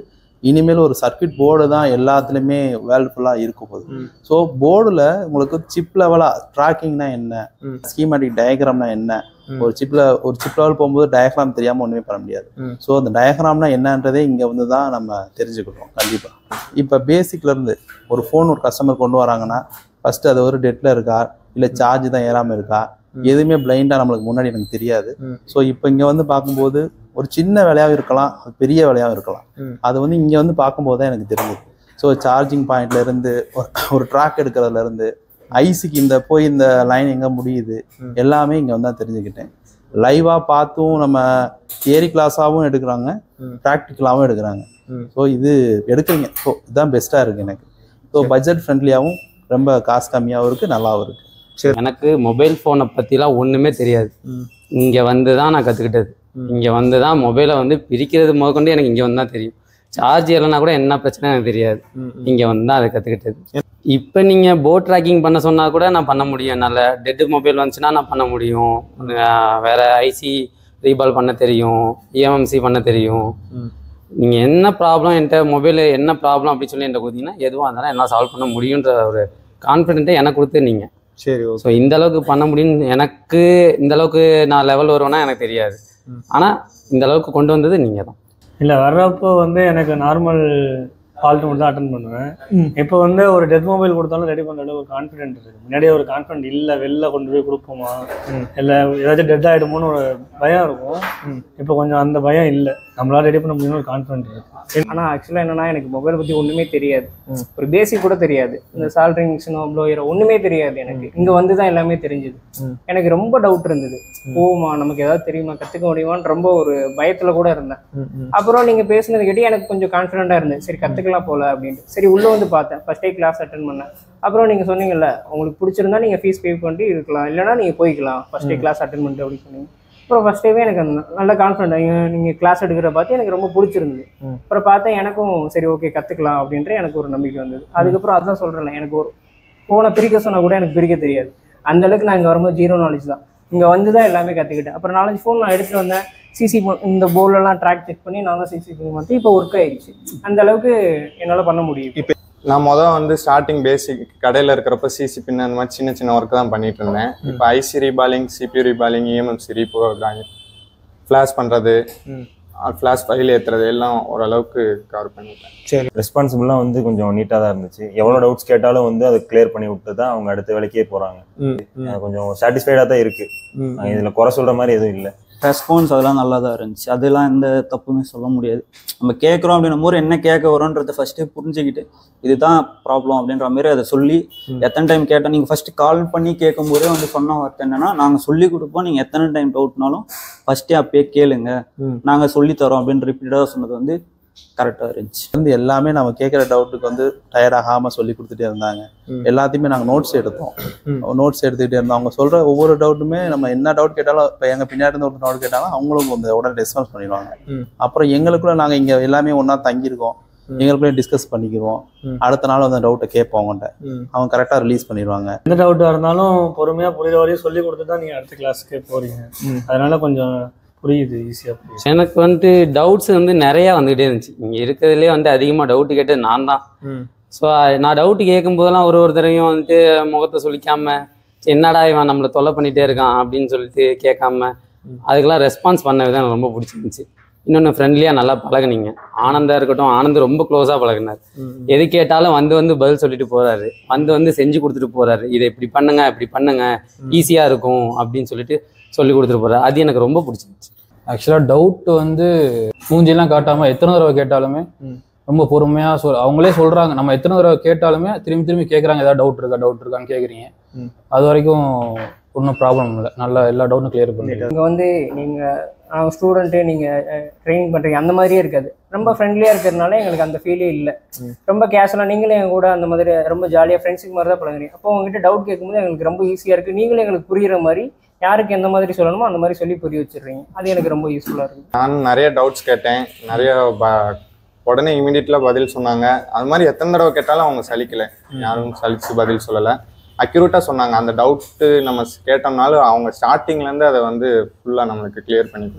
[SPEAKER 7] இனிமேல் ஒரு சர்க்யூட் போர்டு தான் எல்லாத்துலேயுமே வேர்ல்டு ஃபுல்லாக இருக்க போகுது
[SPEAKER 1] ம்.
[SPEAKER 7] ஸோ போர்டில் உங்களுக்கு சிப் லெவலாக ட்ராக்கிங்னா என்ன
[SPEAKER 1] ம்.
[SPEAKER 7] ஸ்கீமேட்டிக் டயக்ராம்னா என்ன
[SPEAKER 1] ம்.
[SPEAKER 7] ஒரு சிப்ல ஒரு சிப் லெவல் போகும்போது டயக்ராம் தெரியாமல் ஒன்றுமே பண்ண முடியாது
[SPEAKER 1] ம்.
[SPEAKER 7] ஸோ அந்த டயக்ராம்னா என்னன்றதே இங்கே வந்து தான் நம்ம தெரிஞ்சுக்கிட்டோம் கண்டிப்பாக இப்போ பேசிக்லேருந்து ஒரு ஃபோன் ஒரு கஸ்டமர் கொண்டு வராங்கன்னா ஃபர்ஸ்ட் அது ஒரு டெட்டில் இருக்கா இல்லை சார்ஜ் தான் ஏறாமல் இருக்கா எதுவுமே பிளைண்டாக நம்மளுக்கு முன்னாடி எனக்கு தெரியாது
[SPEAKER 1] ம்.
[SPEAKER 7] ஸோ இப்போ இங்கே வந்து பார்க்கும்போது ஒரு சின்ன வேலையாகவும் இருக்கலாம் அது பெரிய வேலையாகவும் இருக்கலாம்
[SPEAKER 1] ம்.
[SPEAKER 7] அது வந்து இங்கே வந்து பார்க்கும்போது தான் எனக்கு தெரிஞ்சது ஸோ சார்ஜிங் பாயிண்ட்ல இருந்து ஒரு- ஒரு ட்ராக் எடுக்கிறதுல இருந்து ஐசிக்கு இந்த போய் இந்த லைன் எங்கே முடியுது
[SPEAKER 1] ம்.
[SPEAKER 7] எல்லாமே இங்கே வந்து தான் தெரிஞ்சுக்கிட்டேன் லைவாக பார்த்தும் நம்ம தியரி கிளாஸாகவும் எடுக்கிறாங்க
[SPEAKER 1] ம்.
[SPEAKER 7] ப்ராக்டிக்கலாகவும் எடுக்கிறாங்க
[SPEAKER 1] ம்.
[SPEAKER 7] ஸோ இது எடுக்கிறீங்க ஸோ இதுதான் பெஸ்ட்டாக இருக்குது எனக்கு ஸோ பட்ஜெட் ஃப்ரெண்ட்லியாகவும் ரொம்ப காசு கம்மியாகவும் இருக்குது நல்லாவும் இருக்குது
[SPEAKER 6] எனக்கு மொபைல் ஃபோனை பற்றிலாம் ஒன்றுமே தெரியாது
[SPEAKER 1] ம்.
[SPEAKER 6] இங்கே வந்து தான் நான் கற்றுக்கிட்டது
[SPEAKER 1] ம்.
[SPEAKER 6] இங்கே வந்து தான் மொபைலை வந்து பிரிக்கிறது முதற்கொண்டு எனக்கு இங்கே வந்து தான் தெரியும் சார்ஜ் இல்லைன்னா கூட என்ன பிரச்சனை எனக்கு தெரியாது
[SPEAKER 1] ம், ம்.
[SPEAKER 6] இங்கே வந்து தான் அதை கற்றுக்கிட்டது இப்போ நீங்கள் போட் ட்ராக்கிங் பண்ண சொன்னால் கூட நான் பண்ண முடியும் என்னால் டெட்டு மொபைல் வந்துச்சுன்னா நான் பண்ண முடியும் ஆஹ் வேற ஐசி ரீபால் பண்ண தெரியும் இஎம்எம்சி பண்ண தெரியும்
[SPEAKER 1] ம்.
[SPEAKER 6] நீங்கள் என்ன ப்ராப்ளம் என்கிட்ட மொபைலில் என்ன ப்ராப்ளம் அப்படின்னு சொல்லி என்கிட்ட கொடுத்தீங்கன்னா எதுவாக இருந்தாலும் என்னால் சால்வ் பண்ண முடியுன்ற ஒரு கான்ஃபிடென்ட்டை எனக்கு கொடுத்து நீங்கள்
[SPEAKER 1] சரி ஓகே
[SPEAKER 6] ஸோ இந்த அளவுக்கு பண்ண முடியும்னு எனக்கு இந்த அளவுக்கு நான் லெவல் வருவேன்னா எனக்கு தெரியாது
[SPEAKER 1] ம்.
[SPEAKER 6] ஆனால் இந்த அளவுக்கு கொண்டு வந்தது நீங்கள் தான்
[SPEAKER 8] இல்லை வர்றப்போ வந்து எனக்கு நார்மல் ஃபால்ட்டு மட்டும் தான் அட்டன் பண்ணுவேன்
[SPEAKER 1] ம்.
[SPEAKER 8] இப்போ வந்து ஒரு டெத் மொபைல் கொடுத்தாலும் ரெடி பண்ணுற ஒரு கான்ஃபிடென்ட் இருக்குது முன்னாடியே ஒரு கான்ஃபிடென்ட் இல்லை வெளில கொண்டு போய் கொடுப்போமா
[SPEAKER 1] ம்.
[SPEAKER 8] இல்லை ஏதாச்சும் டெட் ஆகிடுமோன்னு ஒரு பயம் இருக்கும்
[SPEAKER 1] ம்.
[SPEAKER 8] இப்போ கொஞ்சம் அந்த பயம் இல்லை நம்மளால ரெடி பண்ண முடியும்னு ஒரு கான்ஃபிடென்ட் இருக்கு
[SPEAKER 5] ஆனால் ஆக்சுவலாக என்னன்னா எனக்கு மொபைல் பற்றி ஒன்றுமே தெரியாது
[SPEAKER 1] ம்.
[SPEAKER 5] ஒரு பேசிக் கூட தெரியாது இந்த சால்ட்ரிங் மிஷினோ ப்ளோயரோ ஒன்றுமே தெரியாது எனக்கு இங்கே வந்து தான் எல்லாமே தெரிஞ்சுது
[SPEAKER 1] ம்.
[SPEAKER 5] எனக்கு ரொம்ப டவுட் இருந்தது போமா நமக்கு ஏதாவது தெரியுமா கற்றுக்க முடியுமான்னு ரொம்ப ஒரு பயத்தில் கூட இருந்தேன்
[SPEAKER 1] ம், ம்.
[SPEAKER 5] அப்புறம் நீங்கள் பேசுனது கேட்டு எனக்கு கொஞ்சம் கான்ஃபிடென்ட்டாக இருந்தது சரி கற்றுக்கலாம் போல அப்படின்ட்டு சரி உள்ளே வந்து பார்த்தேன் ஃபஸ்ட் டே கிளாஸ் அட்டன் பண்ணேன் அப்புறம் நீங்கள் சொன்னீங்கல்ல உங்களுக்கு பிடிச்சிருந்தா நீங்கள் ஃபீஸ் பே பண்ணிட்டு இருக்கலாம் இல்லைனா நீங்கள் போய்க்கலாம் ஃபஸ்ட் டே கிளாஸ் அட்டன் பண்ணிட்டு அப்படின்னு சொன்னீங்க அப்புறம் ஃபஸ்ட் டேவே எனக்கு அந்த நல்ல கான்ஃபிடென்ட் நீங்கள் கிளாஸ் எடுக்கிற பார்த்து எனக்கு ரொம்ப பிடிச்சிருந்தது
[SPEAKER 1] ம்.
[SPEAKER 5] அப்புறம் பார்த்தேன் எனக்கும் சரி ஓகே கற்றுக்கலாம் அப்படின்ற எனக்கு ஒரு நம்பிக்கை வந்தது அதுக்கப்புறம் அதான் சொல்கிறேன் எனக்கு ஒரு ஃபோனை பிரிக்க சொன்னால் கூட எனக்கு பிரிக்க தெரியாது அந்த அளவுக்கு நான் இங்கே வரும்போது ஜீரோ நாலேஜ் தான் இங்கே வந்து தான் எல்லாமே கற்றுக்கிட்டேன் அப்புறம் நாலஞ்சு ஃபோன் நான் எடுத்துகிட்டு வந்தேன் சிசி இந்த போர்டெல்லாம் ட்ராக் செக் பண்ணி நான் தான் சிசி மாற்றி இப்போ ஒர்க் ஆயிடுச்சு அந்த அளவுக்கு என்னால் பண்ண முடியும்
[SPEAKER 4] நான் மொதல் வந்து ஸ்டார்டிங் பேசிக் கடையில் இருக்கிறப்ப சிசி பின் அந்த மாதிரி சின்ன சின்ன ஒர்க் தான் பண்ணிட்டு இருந்தேன் இப்போ IC reballing CPU reballing eMMC ரீபோர்டாங்க ஃப்ளாஷ் பண்ணுறது
[SPEAKER 1] ம்.
[SPEAKER 4] ஃப்ளாஷ் ஃபைல் ஏற்றுறது எல்லாம் ஓரளவுக்கு கவர் பண்ணிட்டேன்
[SPEAKER 3] ரெஸ்பான்சிபிளாக வந்து கொஞ்சம் நீட்டாக தான் இருந்துச்சு எவ்வளோ டவுட்ஸ் கேட்டாலும் வந்து அதை கிளியர் பண்ணி விட்டு தான் அவங்க அடுத்த வேலைக்கே போகிறாங்க
[SPEAKER 1] ம், ம்,
[SPEAKER 3] கொஞ்சம் சாட்டிஸ்ஃபைடாக தான் இருக்கு
[SPEAKER 1] ம்.
[SPEAKER 3] இதில் குறை சொல்கிற மாதிரி எதுவும் இல்லை
[SPEAKER 9] ரெஸ்பான்ஸ் அதெல்லாம் நல்லா தான் இருந்துச்சு அதெல்லாம் எந்த தப்புமே சொல்ல முடியாது நம்ம கேட்குறோம் அப்படின்னும் போது என்ன கேட்க வரோன்றத ஃபஸ்ட்டே புரிஞ்சுக்கிட்டு இதுதான் ப்ராப்ளம் அப்படின்ற மாதிரி அதை சொல்லி
[SPEAKER 1] ம்.
[SPEAKER 9] எத்தனை டைம் கேட்டால் நீங்கள் ஃபஸ்ட்டு கால் பண்ணி கேட்கும் போதே வந்து சொன்ன வார்த்தை என்னன்னா நாங்கள் சொல்லி கொடுப்போம் நீங்கள் எத்தனை டைம் டவுட்னாலும் ஃபஸ்ட்டே அப்பயே கேளுங்க
[SPEAKER 1] ம்.
[SPEAKER 9] நாங்கள் சொல்லி தரோம் அப்படின்னு ரிப்பீட்டடாக சொன்னது வந்து கரெக்டாக இருந்துச்சு
[SPEAKER 7] வந்து எல்லாமே நம்ம கேட்குற டவுட்டுக்கு வந்து டயர்ட் ஆகாமல் சொல்லி கொடுத்துட்டே இருந்தாங்க
[SPEAKER 1] ம்.
[SPEAKER 7] எல்லாத்தையுமே நாங்கள் நோட்ஸ் எடுத்தோம்
[SPEAKER 1] ம்.
[SPEAKER 7] நோட்ஸ் எடுத்துக்கிட்டே இருந்தோம் அவங்க சொல்கிற ஒவ்வொரு டவுட்டுமே நம்ம என்ன டவுட் கேட்டாலும் இப்போ எங்கள் பின்னாடி இருந்து ஒரு டவுட் கேட்டாலும் அவங்களும் வந்து உடனே ரெஸ்பான்ஸ் பண்ணிடுவாங்க
[SPEAKER 1] ம்.
[SPEAKER 7] அப்புறம் எங்களுக்குள்ள நாங்கள் இங்கே எல்லாமே ஒன்றா தங்கியிருக்கோம்
[SPEAKER 1] ம்.
[SPEAKER 7] எங்களுக்குள்ளே டிஸ்கஸ் பண்ணிக்குவோம்
[SPEAKER 1] ம்.
[SPEAKER 7] அடுத்த நாள் வந்து டவுட்டை கேட்போம் அவங்கள்ட்ட
[SPEAKER 1] ம்.
[SPEAKER 7] அவங்க கரெக்டாக ரிலீஸ் பண்ணிடுவாங்க
[SPEAKER 8] எந்த டவுட்டாக இருந்தாலும் பொறுமையாக புரியுற வரையும் சொல்லி கொடுத்து தான் நீங்கள் அடுத்த கிளாஸுக்கே போகிறீங்க
[SPEAKER 1] ம்.
[SPEAKER 8] அதனால கொஞ்சம் புரியுது ஈஸியாக புரியுது
[SPEAKER 6] எனக்கு வந்துட்டு டவுட்ஸ் வந்து நிறையா வந்துகிட்டே இருந்துச்சு இங்கே இருக்கிறதுலே வந்து அதிகமாக டவுட் கேட்டது நான் தான்
[SPEAKER 1] ம்.
[SPEAKER 6] ஸோ நான் டவுட் கேட்கும் போதெல்லாம் ஒரு ஒரு தடவையும் வந்துட்டு முகத்தை சொல்லிக்காம "சரி, என்னடா இவன் நம்மளை தொல்லை பண்ணிட்டே இருக்கான் அப்படின்னு சொல்லிட்டு கேட்காம அதுக்கெல்லாம் ரெஸ்பான்ஸ் பண்ண விதம் எனக்கு ரொம்ப பிடிச்சிருந்துச்சு இன்னொன்று ஃப்ரெண்ட்லியாக நல்லா பழகுனீங்க ஆனந்தா இருக்கட்டும் ஆனந்த் ரொம்ப க்ளோஸாக பழகுனார்
[SPEAKER 1] ம்.
[SPEAKER 6] எது கேட்டாலும் வந்து வந்து பதில் சொல்லிட்டு போறாரு வந்து வந்து செஞ்சு கொடுத்துட்டு போறாரு இதை இப்படி பண்ணுங்க இப்படி பண்ணுங்க ஈஸியாக இருக்கும் அப்படின்னு சொல்லிட்டு சொல்லி கொடுத்துட்டு போறாரு அது எனக்கு ரொம்ப பிடிச்சிருந்துச்சு
[SPEAKER 2] ஆக்சுவலாக டவுட் வந்து மூஞ்சிலாம் காட்டாமல் எத்தனை தடவை கேட்டாலுமே
[SPEAKER 1] ம்.
[SPEAKER 2] ரொம்ப பொறுமையாக சொல் அவங்களே சொல்கிறாங்க நம்ம எத்தனை தடவை கேட்டாலுமே திரும்பி திரும்பி கேட்குறாங்க ஏதாவது டவுட் இருக்கா டவுட் இருக்கான்னு கேட்குறீங்க
[SPEAKER 1] ம்.
[SPEAKER 2] அது வரைக்கும் ஒன்றும் ப்ராப்ளம் இல்லை நல்லா எல்லா டவுட்டும் கிளியர் பண்ணிடுங்க
[SPEAKER 5] இங்கே வந்து நீங்கள் ஸ்டூடெண்ட்டு நீங்கள் ட்ரைனிங் பண்ணுறீங்க அந்த மாதிரியே இருக்காது ரொம்ப ஃப்ரெண்ட்லியாக இருக்கிறதுனால எங்களுக்கு அந்த ஃபீலே இல்லை
[SPEAKER 1] ம்.
[SPEAKER 5] ரொம்ப கேஷுவலாக நீங்களே எங்க கூட அந்த மாதிரி ரொம்ப ஜாலியாக ஃப்ரெண்ட்ஸுக்கு மாதிரி தான் பழகுறீங்க அப்போ உங்ககிட்ட டவுட் கேட்கும்போது எங்களுக்கு ரொம்ப ஈஸியாக இருக்குது நீங்களே எங்களுக்கு புரியுற மாதிரி யாருக்கு எந்த மாதிரி சொல்லணுமோ அந்த மாதிரி சொல்லி புரிய வச்சிடுறீங்க அது எனக்கு ரொம்ப யூஸ்ஃபுல்லாக இருக்குது
[SPEAKER 4] நான் நிறைய டவுட்ஸ் கேட்டேன் நிறைய ப- உடனே இமீடியட்லாம் பதில் சொன்னாங்க அது மாதிரி எத்தனை தடவை கேட்டாலும் அவங்க சலிக்கல யாரும் சலிச்சு பதில் சொல்லலை அக்யூரேட்டாக சொன்னாங்க அந்த டவுட்டு நம்ம கேட்டோம்னாலும் அவங்க ஸ்டார்டிங்லேருந்து அதை வந்து ஃபுல்லாக நம்மளுக்கு கிளியர் பண்ணி கொடுத்தாங்க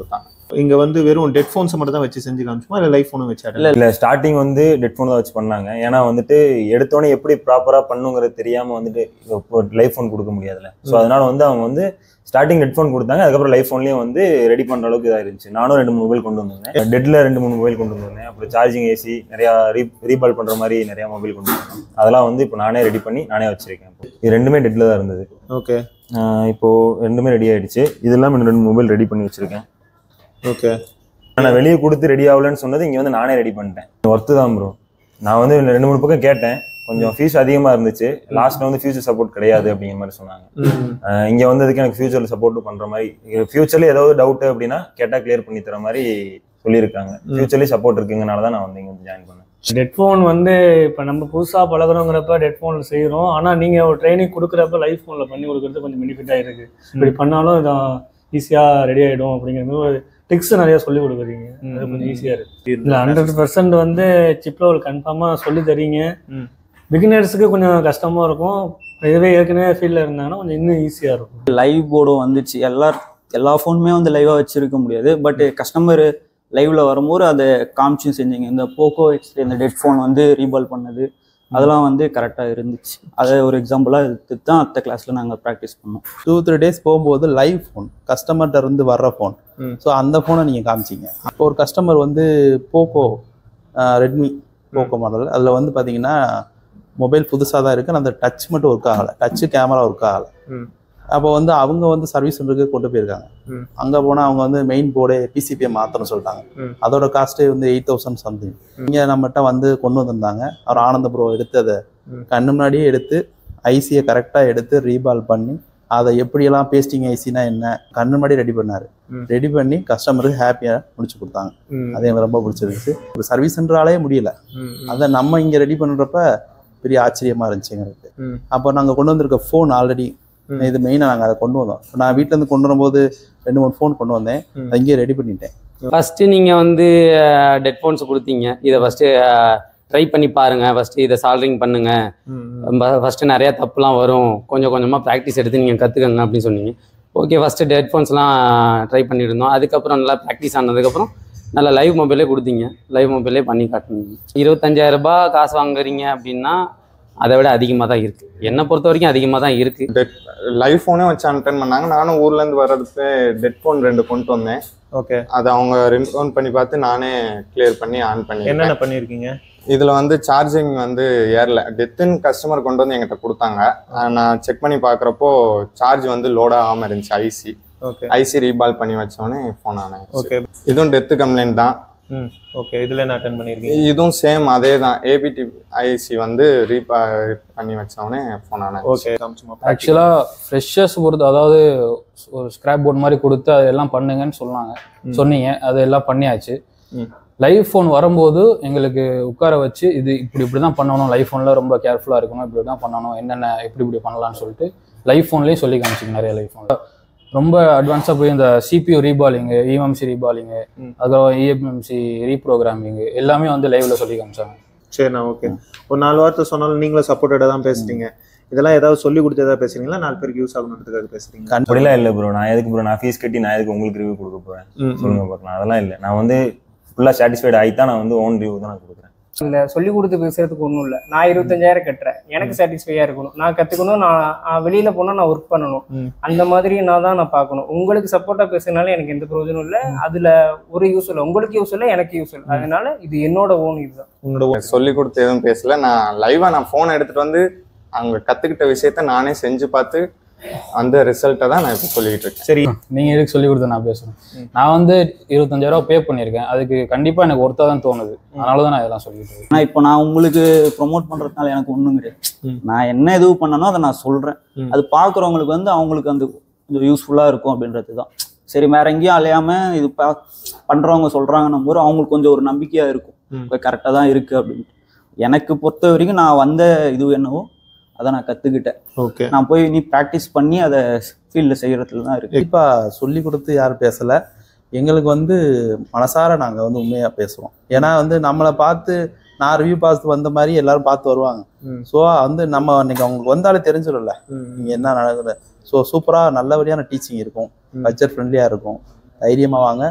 [SPEAKER 1] இங்க வந்து வெறும் டெட் ஃபோன்ஸ் மட்டும் தான் வச்சு செஞ்சு காமிச்சுமா இல்ல லைஃப் ஃபோனும் வச்சு
[SPEAKER 3] இல்ல இல்ல ஸ்டார்டிங் வந்து டெட் ஃபோன் தான் வச்சு பண்ணாங்க ஏன்னா வந்துட்டு எடுத்தோடனே எப்படி ப்ராப்பரா பண்ணுங்கிறது தெரியாம வந்துட்டு லைஃப் ஃபோன் கொடுக்க முடியாதுல்ல ஸோ அதனால வந்து அவங்க வந்து ஸ்டார்டிங் ஹெட் ஃபோன் கொடுத்தாங்க அதுக்கப்புறம் லைஃப் ஃபோன்லயும் வந்து ரெடி பண்ற அளவுக்கு இதா இருந்துச்சு நானும் ரெண்டு மூணு மொபைல் கொண்டு வந்திருந்தேன் டெட்ல ரெண்டு மூணு மொபைல் கொண்டு வந்திருந்தேன் அப்புறம் சார்ஜிங் ஏசி நிறைய ரீ ரீபால் பண்ற மாதிரி நிறைய மொபைல் கொண்டு வந்தேன் அதெல்லாம் வந்து இப்போ நானே ரெடி பண்ணி நானே வச்சிருக்கேன் இப்போ. இது ரெண்டுமே டெட்ல தான் இருந்தது
[SPEAKER 1] ஓகே
[SPEAKER 3] ஆஹ் இப்போ ரெண்டுமே ரெடி ஆயிடுச்சு இதெல்லாம் இன்னும் ரெண்டு மொபைல் ரெடி பண்ணி வச்சிருக்கேன்
[SPEAKER 1] ஓகே
[SPEAKER 3] நான் வெளியே கொடுத்து ரெடி ஆகலன்னு சொன்னது இங்க வந்து நானே ரெடி பண்ணிட்டேன் ஒர்த்து தான் ப்ரோ நான் வந்து ரெண்டு மூணு பக்கம் கேட்டேன் கொஞ்சம் ஃபீஸ் அதிகமா இருந்துச்சு லாஸ்ட்ல வந்து ஃபியூச்சர் சப்போர்ட் கிடையாது அப்படிங்கிற மாதிரி சொன்னாங்க ஆஹ் இங்க வந்ததுக்கு எனக்கு ஃபியூச்சர்ல சப்போர்ட் பண்ற மாதிரி ஃபியூச்சர்ல ஏதாவது டவுட் அப்படின்னா கேட்டா கிளியர் பண்ணி தர மாதிரி சொல்லியிருக்காங்க ஃபியூச்சர்லி சப்போர்ட் இருக்குங்கனால தான் நான் வந்து இங்க வந்து ஜாயின் பண்ணேன்
[SPEAKER 8] ஹெட்ஃபோன் வந்து இப்போ நம்ம புதுசாக பழகுறோங்கிறப்ப ஹெட்ஃபோனில் செய்கிறோம் ஆனால் நீங்கள் ஒரு ட்ரைனிங் கொடுக்குறப்ப லைஃப் ஃபோனில் பண்ணி கொடுக்குறது கொஞ்சம் பெனிஃபிட்டாக இருக்குது இப்படி பண்ணாலும் இதான் ஈஸியாக ரெடி ஆகிடும் அப்படிங்கிற மாதிரி ஒரு டிக்ஸ் நிறைய சொல்லி கொடுக்குறீங்க அது கொஞ்சம் ஈஸியாக இருக்குது இல்லை ஹண்ட்ரட் பர்சன்ட் வந்து சிப் லெவல் கன்ஃபார்மாக சொல்லி தரீங்க
[SPEAKER 1] ம்.
[SPEAKER 8] பிகினர்ஸுக்கு கொஞ்சம் கஷ்டமாக இருக்கும் இதுவே ஏற்கனவே ஃபீல்டில் இருந்தாங்கன்னா கொஞ்சம் இன்னும் ஈஸியாக இருக்கும்
[SPEAKER 9] லைவ் போர்டும் வந்துச்சு எல்லா எல்லா ஃபோனுமே வந்து லைவாக வச்சிருக்க முடியாது பட் கஸ்டமர் லைவ்ல வரும்போது அதை காமிச்சும் செஞ்சீங்க இந்த போக்கோ எக்ஸ்ல இந்த டெட் ஃபோன் வந்து ரீபால் பண்ணது அதெல்லாம் வந்து கரெக்டாக இருந்துச்சு அதை ஒரு எக்ஸாம்பிளாக எடுத்து தான் அடுத்த கிளாஸில் நாங்கள் ப்ராக்டிஸ் பண்ணோம்
[SPEAKER 7] டூ த்ரீ டேஸ் போகும்போது லைவ் ஃபோன் கஸ்டமர்கிட்ட இருந்து வர்ற ஃபோன்
[SPEAKER 1] ம்.
[SPEAKER 7] ஸோ அந்த ஃபோனை நீங்கள் காமிச்சிங்க இப்போ ஒரு கஸ்டமர் வந்து போக்கோ ரெட்மி போக்கோ மாடல் அதில் வந்து பார்த்தீங்கன்னா மொபைல் புதுசாக தான் இருக்குது அந்த டச் மட்டும் ஒர்க் ஆகலை டச்சு கேமரா ஒர்க் ஆகலை
[SPEAKER 1] ம்.
[SPEAKER 7] அப்போ வந்து அவங்க வந்து சர்வீஸ் சென்டருக்கு கொண்டு போயிருக்காங்க
[SPEAKER 1] ம்.
[SPEAKER 7] அங்கே போனால் அவங்க வந்து மெயின் போர்டே பிசிபியை மாற்றணும்னு சொல்லிட்டாங்க
[SPEAKER 1] ம்.
[SPEAKER 7] அதோட காஸ்ட்டே வந்து எயிட் தௌசண்ட் சம்திங் இங்கே நம்மகிட்ட வந்து கொண்டு வந்திருந்தாங்க அவர் ஆனந்த ப்ரோ எடுத்து அதை
[SPEAKER 1] ம்.
[SPEAKER 7] கண்ணு முன்னாடியே எடுத்து ஐசியை கரெக்டாக எடுத்து ரீபால் பண்ணி அதை எப்படியெல்லாம் பேஸ்டிங் ஐசினா என்ன கண்ணு முன்னாடி ரெடி பண்ணாரு
[SPEAKER 1] ம்.
[SPEAKER 7] ரெடி பண்ணி கஸ்டமருக்கு ஹாப்பியாக முடிச்சு கொடுத்தாங்க
[SPEAKER 1] ம்.
[SPEAKER 7] அது எனக்கு ரொம்ப பிடிச்சிருந்துச்சு ஒரு சர்வீஸ் சென்டராலே முடியல
[SPEAKER 1] ம்.
[SPEAKER 7] அதை நம்ம இங்கே ரெடி பண்ணுறப்ப பெரிய ஆச்சரியமா இருந்துச்சு எங்களுக்கு
[SPEAKER 1] ம்.
[SPEAKER 7] அப்போ நாங்கள் கொண்டு வந்திருக்க ஃபோன் ஆல்ரெடி
[SPEAKER 1] ம்.
[SPEAKER 7] இது மெயினாக நாங்கள் அதை கொண்டு வந்தோம் நான் வீட்ல இருந்து கொண்டு வரும்போது ரெண்டு மூணு ஃபோன் கொண்டு வந்தேன்
[SPEAKER 1] ம்.
[SPEAKER 7] அதை இங்கேயே ரெடி பண்ணிட்டேன்
[SPEAKER 6] ஃபஸ்ட்டு நீங்கள் வந்து டெட் ஃபோன்ஸ் கொடுத்தீங்க இதை ஃபஸ்ட்டு ட்ரை பண்ணி பாருங்க ஃபஸ்ட்டு இதை சால்ரிங் பண்ணுங்க
[SPEAKER 1] ம்.
[SPEAKER 6] ஃபஸ்ட்டு நிறையா தப்புலாம் வரும் கொஞ்சம் கொஞ்சமாக ப்ராக்டிஸ் எடுத்து நீங்கள் கற்றுக்கங்க அப்படின்னு சொன்னீங்க ஓகே ஃபஸ்ட்டு டெட் ஃபோன்ஸ்லாம் ட்ரை பண்ணியிருந்தோம் அதுக்கப்புறம் நல்லா ப்ராக்டிஸ் ஆனதுக்கப்புறம் நல்லா லைவ் மொபைலே கொடுத்தீங்க லைவ் மொபைலே பண்ணி காட்டணும் இருபத்தஞ்சாயிரம் ரூபாய் காசு வாங்குறீங்க அப்படின்னா அதை விட அதிகமாக தான் இருக்குது என்னை பொறுத்த வரைக்கும் அதிகமாக தான் இருக்குது
[SPEAKER 4] லைவ் ஃபோனே வச்சு அன்டன் பண்ணாங்க நானும் ஊர்ல இருந்து வர்றதுக்கு டெட் ஃபோன் ரெண்டு கொண்டு வந்தேன்
[SPEAKER 1] ஓகே
[SPEAKER 4] அதை அவங்க ரிமோட் பண்ணி பார்த்து நானே கிளியர் பண்ணி ஆன் பண்ணி
[SPEAKER 1] என்னென்ன பண்ணிருக்கீங்க
[SPEAKER 4] இதுல வந்து சார்ஜிங் வந்து ஏறல டெத்துன்னு கஸ்டமர் கொண்டு வந்து என்கிட்ட கொடுத்தாங்க அஹ் நான் செக் பண்ணி பார்க்குறப்போ சார்ஜ் வந்து லோட் ஆகாம இருந்துச்சு ஐசி
[SPEAKER 1] ஓகே
[SPEAKER 4] ஐசி ரீபால் பண்ணி வச்சோடனே ஃபோன் ஆனேன்
[SPEAKER 1] ஓகே
[SPEAKER 4] இதுவும் டெத்து கம்ப்ளைண்ட் தான்
[SPEAKER 1] ம் ஓகே இதுல என்ன அட்டன் பண்ணிருக்கீங்க
[SPEAKER 4] இதுவும் சேம் அதே தான் ஏபிடி ஐசி வந்து ரீபா பண்ணி வச்சோடனே ஃபோன் ஆனேன்
[SPEAKER 1] ஓகே காமிச்சுமா
[SPEAKER 2] ஆக்சுவலாக ஃப்ரெஷர்ஸ் பொறுத்து அதாவது ஒரு ஸ்கிராப் போர்ட் மாதிரி கொடுத்து அதெல்லாம் பண்ணுங்கன்னு சொன்னாங்க சொன்னீங்க அதெல்லாம் பண்ணியாச்சு
[SPEAKER 1] ம்.
[SPEAKER 2] லைவ் ஃபோன் வரும்போது எங்களுக்கு உட்கார வச்சு இது இப்படி இப்படி தான் பண்ணணும் லைவ் ஃபோனில் ரொம்ப கேர்ஃபுல்லாக இருக்கணும் இப்படி தான் பண்ணணும் என்னென்ன எப்படி இப்படி பண்ணலாம்னு சொல்லிட்டு லைவ் ஃபோன்லேயும் சொல்லி காமிச்சிங்க நிறைய லைவ் ஃபோனில் ரொம்ப அட்வான்ஸாக போய் இந்த சிபியூ ரீபாலிங்கு இஎம்சி ரீபாலிங்கு
[SPEAKER 1] ம்.
[SPEAKER 2] அதுக்கப்புறம் இஎம்எம்சி ரீப்ரோக்ராமிங்கு எல்லாமே வந்து லைவ்ல சொல்லி காமிச்சாங்க
[SPEAKER 1] சரிண்ணா ஓகே ஒரு நாலு வார்த்தை சொன்னாலும் நீங்களும் சப்போர்ட்டடாக தான் பேசுறீங்க இதெல்லாம் ஏதாவது சொல்லி கொடுத்து ஏதாவது பேசுறீங்களா நாலு பேருக்கு யூஸ் ஆகணுன்றதுக்காக பேசுறீங்க
[SPEAKER 3] அப்படிலாம் இல்லை ப்ரோ நான் எதுக்கு ப்ரோ நான் ஃபீஸ் கட்டி நான் எதுக்கு உங்களுக்கு ரிவ்யூ கொடுக்க போறேன்
[SPEAKER 1] ம்,
[SPEAKER 3] சொல்லுங்க பார்க்கலாம் அதெல்லாம் இல்லை நான் வந்து ஃபுல்லாக சாட்டிஸ்ஃபைட் ஆகி தான் நான் வந்து ஓன் ரிவ்யூ தான் நான் கொடுக்குறேன்
[SPEAKER 5] இல்லை சொல்லி கொடுத்து பேசுறதுக்கு ஒன்றும் இல்லை நான் இருபத்தஞ்சாயிரம் கட்டுறேன் எனக்கு சாட்டிஸ்ஃபையாக இருக்கணும் நான் கற்றுக்கணும் நான் நான் வெளியில போனால் நான் ஒர்க் பண்ணணும்
[SPEAKER 1] ம்.
[SPEAKER 5] அந்த மாதிரி நான் தான் நான் பார்க்கணும் உங்களுக்கு சப்போர்ட்டாக பேசுறதுனால எனக்கு எந்த பிரயோஜனம் இல்லை அதில் ஒரு யூஸ் இல்லை உங்களுக்கு யூஸ் இல்லை எனக்கு யூஸ் இல்லை அதனால இது என்னோட ஓன் இதுதான்
[SPEAKER 1] உங்களோட
[SPEAKER 4] சொல்லி கொடுத்து எதுவும் பேசல நான் லைவா நான் ஃபோன் எடுத்துட்டு வந்து அங்க கத்துக்கிட்ட விஷயத்த நானே செஞ்சு பார்த்து அந்த ரிசல்ட்டை தான் நான் இப்போ சொல்லிட்டு இருக்கேன்
[SPEAKER 1] சரி
[SPEAKER 2] நீங்க எதுக்கு சொல்லி கொடுத்து நான் பேசுறேன் நான் வந்து இருபத்தஞ்சாயிரம் ரூபாய் பே பண்ணியிருக்கேன் அதுக்கு கண்டிப்பா எனக்கு ஒருத்தா தான் தோணுது அதனால தான் நான் இதெல்லாம் சொல்லிட்டு இருக்கேன்
[SPEAKER 9] ஆனால் இப்போ நான் உங்களுக்கு ப்ரொமோட் பண்றதுனால எனக்கு ஒன்றும் கிடையாது
[SPEAKER 1] ம்.
[SPEAKER 9] நான் என்ன எது பண்ணனோ அதை நான் சொல்றேன்
[SPEAKER 1] ம்.
[SPEAKER 9] அது பார்க்குறவங்களுக்கு வந்து அவங்களுக்கு அந்த கொஞ்சம் யூஸ்ஃபுல்லாக இருக்கும் அப்படின்றது தான் சரி வேற எங்கேயும் அலையாம இது பா பண்றவங்க சொல்றாங்கன்னும் போது அவங்களுக்கு கொஞ்சம் ஒரு நம்பிக்கையா இருக்கும்
[SPEAKER 1] ம்.
[SPEAKER 9] கரெக்டாக தான் இருக்கு அப்படின்ட்டு எனக்கு பொறுத்த வரைக்கும் நான் வந்த இது என்னவோ அதை நான் கத்துக்கிட்டேன்
[SPEAKER 1] ஓகே
[SPEAKER 9] நான் போய் நீ ப்ராக்டிஸ் பண்ணி அதை ஃபீல்டில் செய்யறதுல தான் இருக்கு
[SPEAKER 7] கண்டிப்பா சொல்லி கொடுத்து யாரும் பேசல எங்களுக்கு வந்து மனசார நாங்க வந்து உண்மையா பேசுறோம் ஏன்னா வந்து நம்மளை பார்த்து நான் ரிவ்யூ பார்த்து வந்த மாதிரி எல்லாரும் பார்த்து வருவாங்க
[SPEAKER 1] ம்.
[SPEAKER 7] ஸோ வந்து நம்ம இன்னைக்கு அவங்களுக்கு வந்தாலே தெரிஞ்சிடும்ல நீங்க என்ன நடக்குது ஸோ சூப்பரா நல்லபடியான டீச்சிங் இருக்கும்
[SPEAKER 1] ம்.
[SPEAKER 7] பட்ஜெட் ஃப்ரெண்ட்லியா இருக்கும் தைரியமா வாங்க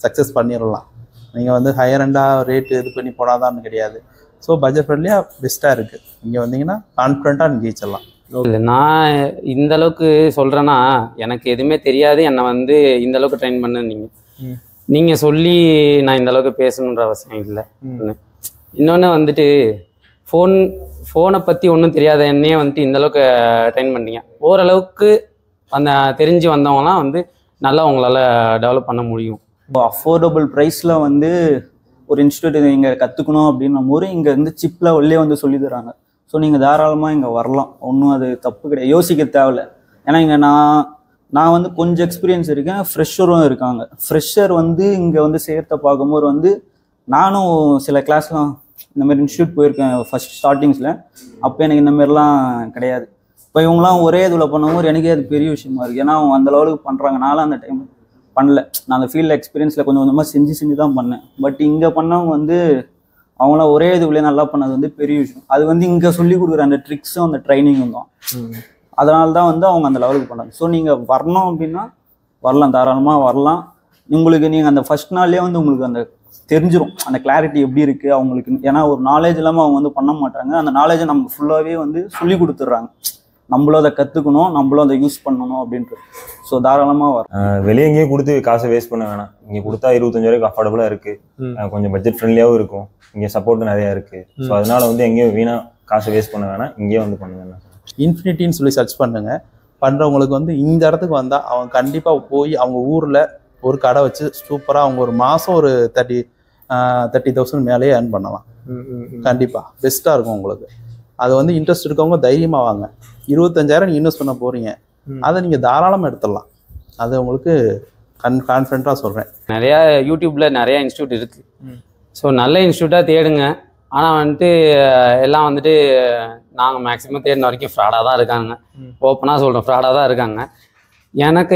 [SPEAKER 7] சக்ஸஸ் பண்ணிடலாம் நீங்கள் வந்து ஹையர் எண்டாக ரேட்டு இது பண்ணி போடாதான்னு கிடையாது ஸோ பட்ஜெட் ஃப்ரெண்ட்லியாக பெஸ்ட்டாக இருக்குது இங்கே வந்தீங்கன்னா கான்ஃபிடண்ட்டாக ஜெயிச்சிடலாம்
[SPEAKER 6] இல்லை நான் இந்த அளவுக்கு சொல்கிறேன்னா எனக்கு எதுவுமே தெரியாது என்னை வந்து இந்த அளவுக்கு ட்ரெயின் பண்ண நீங்கள்
[SPEAKER 1] ம்.
[SPEAKER 6] நீங்கள் சொல்லி நான் இந்த அளவுக்கு பேசணுன்ற அவசியம் இல்லை
[SPEAKER 1] ம்.
[SPEAKER 6] ஒன்று இன்னொன்று வந்துட்டு ஃபோன் ஃபோனை பற்றி ஒன்றும் தெரியாத என்னையே வந்துட்டு இந்த அளவுக்கு ட்ரெயின் பண்ணீங்க ஓரளவுக்கு அந்த தெரிஞ்சு வந்தவங்கலாம் வந்து நல்லா உங்களால் டெவலப் பண்ண முடியும்
[SPEAKER 9] அஃபோர்டபுள் ப்ரைஸில் வந்து ஒரு இன்ஸ்டியூட் இங்கே கற்றுக்கணும் அப்படின்னும் போது இங்கே வந்து சிப்பில் உள்ளே வந்து சொல்லி தராங்க ஸோ நீங்கள் தாராளமாக இங்கே வரலாம் ஒன்றும் அது தப்பு கிடையாது யோசிக்க தேவையில்ல ஏன்னா இங்கே நான் நான் வந்து கொஞ்சம் எக்ஸ்பீரியன்ஸ் இருக்கேன் ஃப்ரெஷரும் இருக்காங்க ஃப்ரெஷர் வந்து இங்கே வந்து சேர்த்த பார்க்கும்போது வந்து நானும் சில கிளாஸ்லாம் இந்த மாதிரி இன்ஸ்டியூட் போயிருக்கேன் ஃபர்ஸ்ட் ஸ்டார்டிங்ஸில் அப்போ எனக்கு இந்த மாதிரிலாம் கிடையாது இப்போ இவங்களாம் ஒரே இதில் பண்ணும்போது எனக்கே அது பெரிய விஷயமா இருக்குது ஏன்னா அவங்க அந்த லெவலுக்கு பண்ணுறாங்க நானும் அந்த டைம் பண்ணல நான் அந்த ஃபீல்டில் எக்ஸ்பீரியன்ஸில் கொஞ்சம் கொஞ்சமாக செஞ்சு செஞ்சு தான் பண்ணேன் பட் இங்கே பண்ணவங்க வந்து அவங்களாம் ஒரே இதுக்குள்ளே நல்லா பண்ணது வந்து பெரிய விஷயம் அது வந்து இங்கே சொல்லி கொடுக்குற அந்த ட்ரிக்ஸும் அந்த ட்ரைனிங்கும் தான் அதனால தான் வந்து அவங்க அந்த லெவலுக்கு பண்ணாங்க ஸோ நீங்கள் வரணும் அப்படின்னா வரலாம் தாராளமாக வரலாம் உங்களுக்கு நீங்கள் அந்த ஃபர்ஸ்ட் நாள்லேயே வந்து உங்களுக்கு அந்த தெரிஞ்சிரும் அந்த கிளாரிட்டி எப்படி இருக்குது அவங்களுக்கு ஏன்னா ஒரு நாலேஜ் இல்லாமல் அவங்க வந்து பண்ண மாட்டாங்க அந்த நாலேஜை நமக்கு ஃபுல்லாகவே வந்து சொல்லி கொடுத்துட்றாங்க நம்மளும் அதை கற்றுக்கணும் நம்மளும் அதை யூஸ் பண்ணணும் அப்படின்ட்டு ஸோ தாராளமாக வர
[SPEAKER 3] ஆஹ் வெளியே எங்கேயும் கொடுத்து காசை வேஸ்ட் பண்ண வேணாம் இங்கே கொடுத்தா இருபத்தஞ்சு வரைக்கும் அஃபோர்டபுளாக இருக்கு
[SPEAKER 1] ம்.
[SPEAKER 3] ஆஹ் கொஞ்சம் பட்ஜெட் ஃப்ரெண்ட்லியாகவும் இருக்கும் இங்கே சப்போர்ட் நிறையா இருக்கு ஸோ
[SPEAKER 1] ம்.
[SPEAKER 3] அதனால வந்து எங்கேயும் வீணா காசை வேஸ்ட் பண்ண வேணாம் இங்கேயே வந்து பண்ணுங்க
[SPEAKER 7] இன்ஃபினிட்டின்னு சொல்லி சர்ச் பண்ணுங்க பண்ணுறவங்களுக்கு வந்து இந்த இடத்துக்கு வந்தால் அவங்க கண்டிப்பாக போய் அவங்க ஊரில் ஒரு கடை வச்சு சூப்பராக அவங்க ஒரு மாதம் ஒரு தேர்ட்டி தேர்ட்டி தௌசண்ட் மேலேயே ஏர்ன் பண்ணலாம் கண்டிப்பாக பெஸ்ட்டாக இருக்கும் உங்களுக்கு அது வந்து இன்ட்ரெஸ்ட் இருக்கவங்க தைரியமாக வாங்க இருபத்தஞ்சாயிரம் நீங்கள் இன்வெஸ்ட் பண்ண போகிறீங்க
[SPEAKER 1] ம்.
[SPEAKER 7] அதை நீங்கள் தாராளமாக எடுத்துடலாம் அது உங்களுக்கு கன் கான்ஃபிடண்ட்டாக சொல்கிறேன்
[SPEAKER 6] நிறையா யூடியூப்பில் நிறையா இன்ஸ்டியூட் இருக்குது
[SPEAKER 1] ம்.
[SPEAKER 6] ஸோ நல்ல இன்ஸ்டியூட்டாக தேடுங்க ஆனால் வந்துட்டு அஹ், எல்லாம் வந்துட்டு நாங்கள் மேக்ஸிமம் தேடின வரைக்கும் ஃப்ராடாக தான் இருக்காங்க
[SPEAKER 1] ம்.
[SPEAKER 6] ஓப்பனாக சொல்கிறோம் ஃப்ராடாக தான் இருக்காங்க எனக்கு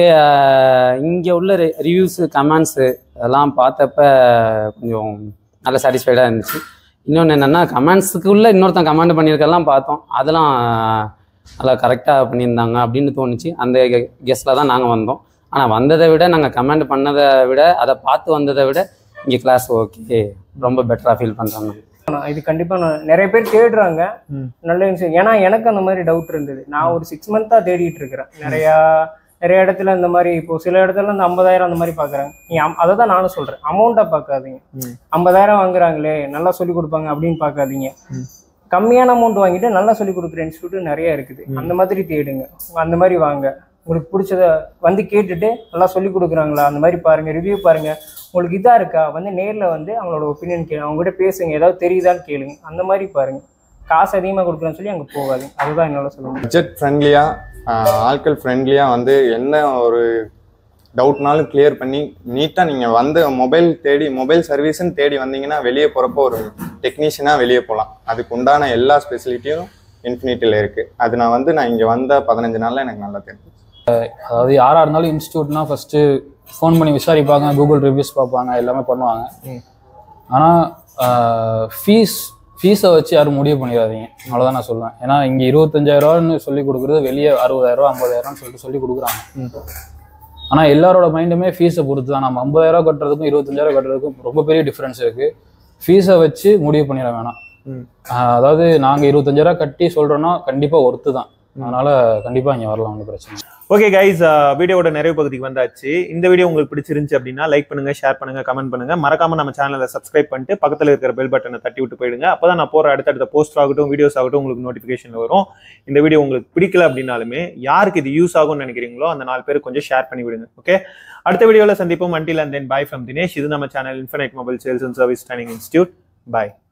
[SPEAKER 6] இங்கே உள்ள ரிவ்யூஸு கமெண்ட்ஸு அதெல்லாம் பார்த்தப்ப கொஞ்சம் நல்ல சாட்டிஸ்ஃபைடாக இருந்துச்சு இன்னொன்று என்னென்னா கமெண்ட்ஸுக்குள்ளே இன்னொருத்தன் கமெண்ட் பண்ணியிருக்கெல்லாம் பார்த்தோம் அதெல்லாம் நல்லா கரெக்டாக பண்ணியிருந்தாங்க அப்படின்னு தோணுச்சு அந்த கெஸ்ட்டில் தான் நாங்கள் வந்தோம் ஆனால் வந்ததை விட நாங்கள் கமெண்ட் பண்ணதை விட அதை பார்த்து வந்ததை விட இங்கே கிளாஸ் ஓகே ரொம்ப பெட்டராக ஃபீல் பண்ணுறாங்க
[SPEAKER 5] இது கண்டிப்பாக நான் நிறைய பேர் தேடுறாங்க
[SPEAKER 1] ம்.
[SPEAKER 5] நல்ல விஷயம் ஏன்னா எனக்கு அந்த மாதிரி டவுட் இருந்தது நான் ஒரு சிக்ஸ் மந்த்தாக தேடிட்டு இருக்கிறேன் நிறையா நிறைய இடத்துல இந்த மாதிரி இப்போ சில இடத்துல இந்த ஐம்பதாயிரம் அந்த மாதிரி பார்க்குறாங்க நீ அதை தான் நானும் சொல்கிறேன் அமௌண்ட்டாக பார்க்காதீங்க
[SPEAKER 1] ம்.
[SPEAKER 5] ஐம்பதாயிரம் வாங்குறாங்களே நல்லா சொல்லி கொடுப்பாங்க அப்படின்னு பார்க்காதீங்க
[SPEAKER 1] ம்.
[SPEAKER 5] கம்மியான அமௌண்ட் வாங்கிட்டு நல்லா சொல்லி கொடுக்குற இன்ஸ்டியூட் நிறைய இருக்குது
[SPEAKER 1] ம்.
[SPEAKER 5] அந்த மாதிரி தேடுங்க அந்த மாதிரி வாங்க உங்களுக்கு பிடிச்சத வந்து கேட்டுட்டு நல்லா சொல்லி கொடுக்குறாங்களா அந்த மாதிரி பாருங்க ரிவ்யூ பாருங்க உங்களுக்கு இதா இருக்கா வந்து நேர்ல வந்து அவங்களோட ஒப்பீனியன் கேளு அவங்க கிட்ட பேசுங்க ஏதாவது தெரியுதான்னு கேளுங்க அந்த மாதிரி பாருங்க காசு அதிகமாக கொடுக்குறேன்னு சொல்லி அங்கே போகாதீங்க அதுதான் என்னால் சொல்ல முடியும்
[SPEAKER 4] பட்ஜெட் ஃப்ரெண்ட்லியாக ஆட்கள் ஃப்ரெண்ட்லியாக வந்து என்ன ஒரு டவுட்னாலும் கிளியர் பண்ணி நீட்டாக நீங்கள் வந்து மொபைல் தேடி மொபைல் சர்வீஸ்ன்னு தேடி வந்தீங்கன்னா வெளியே போகிறப்போ ஒரு டெக்னீஷியனாக வெளியே போகலாம் அதுக்கு உண்டான எல்லா ஸ்பெசிலிட்டியும் இன்ஃபினிட்டியில் இருக்குது அது நான் வந்து நான் இங்கே வந்த பதினஞ்சு நாளில் எனக்கு நல்லா தெரியும்
[SPEAKER 2] அதாவது யாராக இருந்தாலும் இன்ஸ்டியூட்னா ஃபஸ்ட்டு ஃபோன் பண்ணி விசாரிப்பாங்க கூகுள் ரிவ்யூஸ் பார்ப்பாங்க எல்லாமே பண்ணுவாங்க
[SPEAKER 1] ம்.
[SPEAKER 2] ஆனால் ஃபீஸ் ஃபீஸை வச்சு யாரும் முடிவு பண்ணிடாதீங்க அவ்வளோதான் நான் சொல்லுவேன் ஏன்னா இங்கே இருபத்தஞ்சாயிரரூவான்னு சொல்லி கொடுக்குறது வெளியே அறுபதாயிரரூவா ஐம்பதாயிரம்னு சொல்லிட்டு சொல்லி கொடுக்குறாங்க
[SPEAKER 1] ம்.
[SPEAKER 2] ஆனால் எல்லாரோட மைண்டுமே ஃபீஸை பொறுத்து தான் நம்ம ஐம்பதாயிரம் கட்டுறதுக்கும் இருபத்தஞ்சாயிரம் கட்டுறதுக்கும் ரொம்ப பெரிய டிஃப்ரென்ஸ் இருக்குது ஃபீஸை வச்சு முடிவு பண்ணிட வேணாம்
[SPEAKER 1] ம்.
[SPEAKER 2] ஆஹ் அதாவது நாங்கள் இருபத்தஞ்சாயிரம் கட்டி சொல்கிறோன்னா கண்டிப்பாக ஒர்த்து தான் அதனால் கண்டிப்பாக இங்கே வரலாம் ஒன்றும் பிரச்சனை இல்லை.
[SPEAKER 1] ஓகே கைஸ் வீடியோவோட நிறைவு பகுதிக்கு வந்தாச்சு இந்த வீடியோ உங்களுக்கு பிடிச்சிருந்துச்சு அப்படின்னா லைக் பண்ணுங்க ஷேர் பண்ணுங்க கமெண்ட் பண்ணுங்க மறக்காம நம்ம சேனலை சப்ஸ்கிரைப் பண்ணிட்டு பக்கத்துல இருக்கிற பெல் பட்டனை தட்டி விட்டு போயிடுங்க அப்பதான் நான் போற அடுத்தடுத்த போஸ்ட் ஆகட்டும் வீடியோஸ் ஆகட்டும் உங்களுக்கு நோட்டிஃபிகேஷன் வரும் இந்த வீடியோ உங்களுக்கு பிடிக்கல அப்படின்னாலுமே யாருக்கு இது யூஸ் ஆகும்னு நினைக்கிறீங்களோ அந்த நாலு பேருக்கு கொஞ்சம் ஷேர் பண்ணி விடுங்க ஓகே அடுத்த வீடியோல சந்திப்போம் until and then bye from Dinesh இது நம்ம channel infinite mobile sales and service training institute bye